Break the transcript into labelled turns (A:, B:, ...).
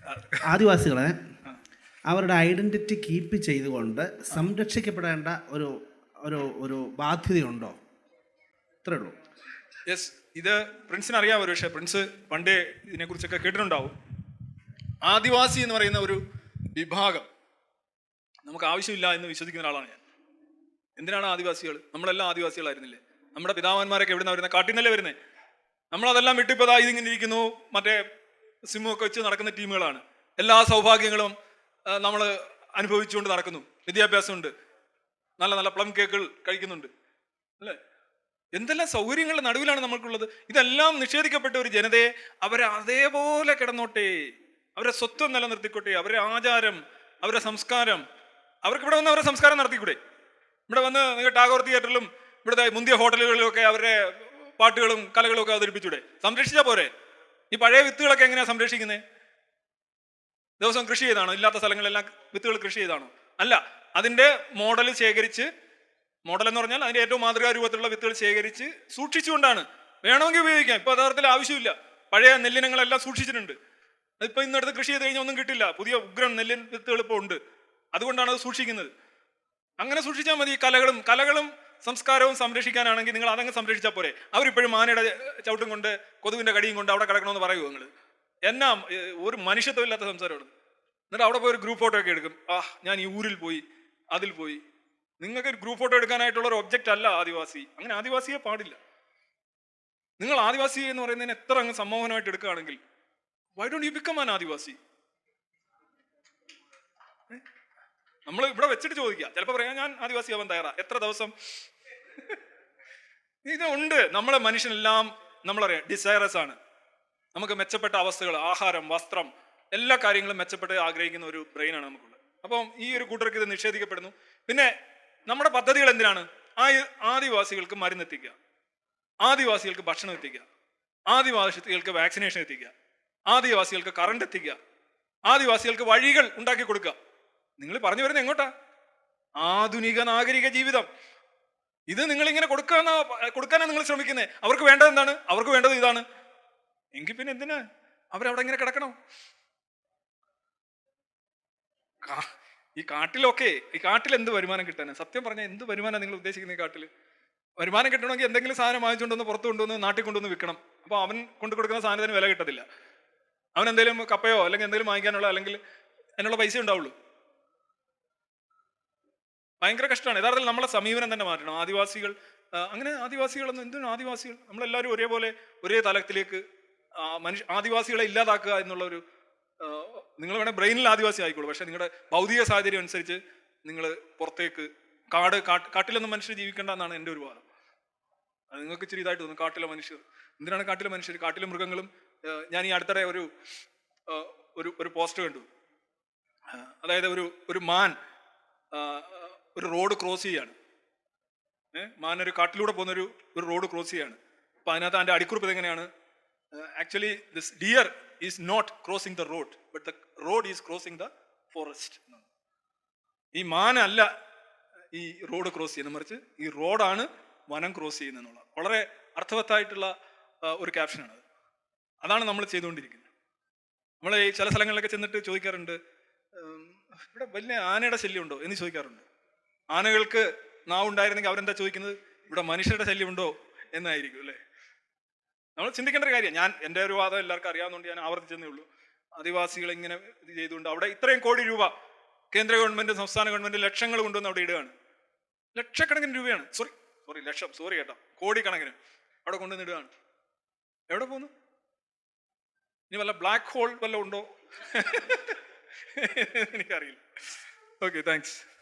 A: ആദിവാസികളെ അവരുടെ identity keep ചെയ്തുകൊണ്ട് സംരക്ഷിക്കപ്പെടേണ്ട ഒരു ഒരു ഒരു ബാധ്യതയുണ്ടോ ഇത്രേ ഉള്ളൂ
B: യെസ് ഇത് പ്രിൻസിന് അറിയാം ഒരു പക്ഷേ പ്രിൻസ് പണ്ടേ ഇതിനെക്കുറിച്ചൊക്കെ കേട്ടിട്ടുണ്ടാവും ആദിവാസി എന്ന് പറയുന്ന ഒരു വിഭാഗം നമുക്ക് ആവശ്യമില്ല എന്ന് വിശ്വസിക്കുന്ന ഒരാളാണ് ഞാൻ എന്തിനാണ് ആദിവാസികൾ നമ്മളെല്ലാം ആദിവാസികളായിരുന്നില്ലേ നമ്മുടെ പിതാവന്മാരൊക്കെ എവിടെ നിന്ന് വരുന്നത് കാട്ടിൽ നിന്നല്ലേ വരുന്നത് നമ്മളതെല്ലാം വിട്ടിപ്പോൾ ദാ ഇതിങ്ങനെ ഇരിക്കുന്നു മറ്റേ സിമ്മൊക്കെ വെച്ച് നടക്കുന്ന ടീമുകളാണ് എല്ലാ സൗഭാഗ്യങ്ങളും നമ്മൾ അനുഭവിച്ചുകൊണ്ട് നടക്കുന്നു വിദ്യാഭ്യാസമുണ്ട് നല്ല നല്ല പ്ലം കേക്കുകൾ കഴിക്കുന്നുണ്ട് അല്ലേ എന്തെല്ലാം സൗകര്യങ്ങളുടെ നടുവിലാണ് നമ്മൾക്കുള്ളത് ഇതെല്ലാം നിഷേധിക്കപ്പെട്ട ഒരു ജനതയെ അവരെ അതേപോലെ കിടന്നോട്ടെ അവരെ സ്വത്വം നിലനിർത്തിക്കോട്ടെ അവരുടെ ആചാരം അവരുടെ സംസ്കാരം അവർക്ക് ഇവിടെ വന്ന് അവരുടെ സംസ്കാരം നടത്തിക്കൂടെ ഇവിടെ വന്ന് നിങ്ങൾ ടാഗോർ തിയേറ്ററിലും ഇവിടുത്തെ മുന്തിയ ഹോട്ടലുകളിലും ഒക്കെ അവരുടെ പാട്ടുകളും കലകളും ഒക്കെ അവതരിപ്പിച്ചൂടെ സംരക്ഷിച്ചാൽ പോരെ ഈ പഴയ വിത്തുകളൊക്കെ എങ്ങനെയാ സംരക്ഷിക്കുന്നത് ദിവസം കൃഷി ചെയ്താണോ ഇല്ലാത്ത സ്ഥലങ്ങളെല്ലാം വിത്തുകൾ കൃഷി ചെയ്താണോ അല്ല അതിന്റെ മോഡൽ ശേഖരിച്ച് മോഡൽ എന്ന് പറഞ്ഞാൽ അതിന്റെ ഏറ്റവും മാതൃകാ രൂപത്തിലുള്ള വിത്തുകൾ ശേഖരിച്ച് സൂക്ഷിച്ചുകൊണ്ടാണ് വേണമെങ്കിൽ ഉപയോഗിക്കാം ഇപ്പൊ യഥാർത്ഥത്തിൽ ആവശ്യമില്ല പഴയ നെല്ലിനങ്ങളെല്ലാം സൂക്ഷിച്ചിട്ടുണ്ട് ഇപ്പൊ ഇന്നടുത്ത് കൃഷി ചെയ്ത് കഴിഞ്ഞാൽ ഒന്നും കിട്ടില്ല പുതിയ ഉഗ്രൻ നെല്ലിൻ വിത്തുകൾ ഇപ്പോൾ ഉണ്ട് അതുകൊണ്ടാണ് അത് സൂക്ഷിക്കുന്നത് അങ്ങനെ സൂക്ഷിച്ചാൽ മതി കലകളും കലകളും സംസ്കാരവും സംരക്ഷിക്കാനാണെങ്കിൽ നിങ്ങൾ അതങ്ങ് സംരക്ഷിച്ചാൽ പോരെ അവരിപ്പോഴും ആനയുടെ ചവിട്ടും കൊണ്ട് കൊതുകിന്റെ കടിയും കൊണ്ട് അവിടെ കിടക്കണമെന്ന് പറയുമോ നിങ്ങൾ എന്നാ ഏ, ഒരു മനുഷ്യത്വം ഇല്ലാത്ത സംസാരമാണ് എന്നിട്ട് അവിടെ പോയി ഒരു ഗ്രൂപ്പ് ഫോട്ടോ ഒക്കെ എടുക്കും ആ ഞാൻ ഈ ഊരിൽ പോയി അതിൽ പോയി നിങ്ങൾക്ക് ഗ്രൂപ്പ് ഫോട്ടോ എടുക്കാനായിട്ടുള്ള ഒരു ഒബ്ജക്റ്റ് അല്ല ആദിവാസി അങ്ങനെ ആദിവാസിയെ പാടില്ല നിങ്ങൾ ആദിവാസി എന്ന് പറയുന്നതിന് എത്ര അങ്ങ് സമ്മോഹനമായിട്ട് എടുക്കുകയാണെങ്കിൽ why don't you become an ആദിവാസി നമ്മൾ ഇവിടെ വെച്ചിട്ട് ചോദിക്കുക ചിലപ്പോൾ പറയാം ഞാൻ ആദിവാസി ആവാൻ തയ്യാറാ എത്ര ദിവസം ഇത് ഉണ്ട് നമ്മളെ മനുഷ്യനെല്ലാം നമ്മളറിയാം ഡിസൈറസ് ആണ് നമുക്ക് മെച്ചപ്പെട്ട അവസ്ഥകൾ ആഹാരം വസ്ത്രം എല്ലാ കാര്യങ്ങളും മെച്ചപ്പെട്ട് ആഗ്രഹിക്കുന്ന ഒരു ബ്രെയിനാണ് നമുക്കുള്ളത് അപ്പം ഈ ഒരു കൂട്ടർക്ക് ഇത് നിഷേധിക്കപ്പെടുന്നു പിന്നെ നമ്മുടെ പദ്ധതികൾ എന്തിനാണ് ആ ആദിവാസികൾക്ക് മരുന്നെത്തിക്കുക ആദിവാസികൾക്ക് ഭക്ഷണം എത്തിക്കുക ആദിവാസികൾക്ക് വാക്സിനേഷൻ എത്തിക്കുക ആദിവാസികൾക്ക് കറണ്ട് എത്തിക്കുക ആദിവാസികൾക്ക് വഴികൾ ഉണ്ടാക്കി കൊടുക്കുക നിങ്ങൾ പറഞ്ഞു വരുന്നത് എങ്ങോട്ടാ ആധുനിക നാഗരിക ജീവിതം ഇത് നിങ്ങൾ ഇങ്ങനെ കൊടുക്കാനാ കൊടുക്കാനാണ് നിങ്ങൾ ശ്രമിക്കുന്നത് അവർക്ക് വേണ്ടത് എന്താണ് അവർക്ക് വേണ്ടത് ഇതാണ് എങ്കിൽ പിന്നെ എന്തിനാ അവരവിടെ ഇങ്ങനെ കിടക്കണം കാ- ഈ കാട്ടിലൊക്കെ ഈ കാട്ടിൽ എന്ത് വരുമാനം കിട്ടാനാ സത്യം പറഞ്ഞാൽ എന്ത് വരുമാനം നിങ്ങൾ ഉദ്ദേശിക്കുന്നത് ഈ കാട്ടിൽ വരുമാനം കിട്ടണമെങ്കിൽ എന്തെങ്കിലും സാധനം വാങ്ങിച്ചുകൊണ്ടുവന്ന് പുറത്ത് കൊണ്ടുവന്ന് നാട്ടിൽ കൊണ്ടുവന്ന് വിൽക്കണം അപ്പോൾ അവൻ കൊണ്ടു കൊടുക്കുന്ന സാധനത്തിന് വില കിട്ടത്തില്ല അവൻ എന്തെങ്കിലും കപ്പയോ അല്ലെങ്കിൽ എന്തെങ്കിലും വാങ്ങിക്കാനുള്ള അല്ലെങ്കിൽ അതിനുള്ള പൈസ ഉണ്ടാവുള്ളൂ ഭയങ്കര കഷ്ടമാണ് യഥാർത്ഥത്തിൽ നമ്മളെ സമീപനം തന്നെ മാറ്റണം ആദിവാസികൾ ആ, അങ്ങനെ ആദിവാസികളൊന്നും എന്തിനാണ് ആദിവാസികൾ നമ്മളെല്ലാവരും ഒരേപോലെ ഒരേ തലത്തിലേക്ക് ആ, മനുഷ്യ ആദിവാസികളെ ഇല്ലാതാക്കുക എന്നുള്ള ഒരു നിങ്ങൾ വേണേൽ ബ്രെയിനിൽ ആദിവാസി ആയിക്കോളൂ പക്ഷെ നിങ്ങളുടെ ഭൗതിക സാഹചര്യം അനുസരിച്ച് നിങ്ങൾ പുറത്തേക്ക് കാട് കാട്ട് കാട്ടിലൊന്നും മനുഷ്യർ ജീവിക്കേണ്ട എന്നാണ് എൻ്റെ ഒരു വാദം അത് നിങ്ങൾക്ക് ഇച്ചിരി ഇതായിട്ട് തോന്നും കാട്ടിലെ മനുഷ്യർ എന്തിനാണ് കാട്ടിലെ മനുഷ്യർ കാട്ടിലെ മൃഗങ്ങളും ആ, ഞാൻ ഈ അടുത്തിടെ ഒരു ആ, ഒരു ഒരു പോസ്റ്റ് കണ്ടു ആ, അതായത് ഒരു ഒരു മാൻ ആ, ഒരു റോഡ് ക്രോസ് ചെയ്യാണ് ഏഹ് മാൻ ഒരു കാട്ടിലൂടെ പോകുന്ന ഒരു ഒരു റോഡ് ക്രോസ് ചെയ്യാണ് അപ്പൊ അതിനകത്ത് അതിന്റെ അടിക്കുറിപ്പ് ഇതെങ്ങനെയാണ് actually this deer is not crossing the road but the road is crossing the forest ഈ മാൻ അല്ല ഈ റോഡ് ക്രോസ് ചെയ്യുന്നത് മറിച്ച് ഈ റോഡാണ് വനം ക്രോസ് ചെയ്യുന്നത് എന്നുള്ള വളരെ അർത്ഥവത്തായിട്ടുള്ള ആ, ഒരു ക്യാപ്ഷനാണ് അത് അതാണ് നമ്മൾ ചെയ്തുകൊണ്ടിരിക്കുന്നത് നമ്മൾ ഈ ചില സ്ഥലങ്ങളിലൊക്കെ ചെന്നിട്ട് ചോദിക്കാറുണ്ട് ഉം, ഇവിടെ വലിയ ആനയുടെ ശല്യം ഉണ്ടോ എന്ന് ചോദിക്കാറുണ്ട് ആനകൾക്ക് നാവുണ്ടായിരുന്നെങ്കിൽ അവരെന്താ ചോദിക്കുന്നത് ഇവിടെ മനുഷ്യരുടെ ശല്യമുണ്ടോ എന്നായിരിക്കും അല്ലേ നമ്മൾ ചിന്തിക്കേണ്ട ഒരു കാര്യം ഞാൻ എൻ്റെ ഒരു വാദം എല്ലാവർക്കും അറിയാവുന്നതുകൊണ്ട് ഞാൻ ആവർത്തിച്ചതേ ഉള്ളൂ ആദിവാസികൾ ഇങ്ങനെ ഇത് ചെയ്തുകൊണ്ട് അവിടെ ഇത്രയും കോടി രൂപ കേന്ദ്ര ഗവൺമെന്റ് സംസ്ഥാന ഗവൺമെന്റ് ലക്ഷങ്ങൾ കൊണ്ടുവന്ന് അവിടെ ഇടുകയാണ് ലക്ഷക്കണക്കിന് രൂപയാണ് സോറി സോറി ലക്ഷം സോറി കേട്ടോ കോടിക്കണക്കിന് അവിടെ കൊണ്ടുവന്ന് ഇടുകയാണ് എവിടെ പോകുന്നു ഇനി വല്ല ബ്ലാക്ക് ഹോൾ വല്ല ഉണ്ടോ എനിക്കറിയില്ല ഓക്കെ താങ്ക്സ്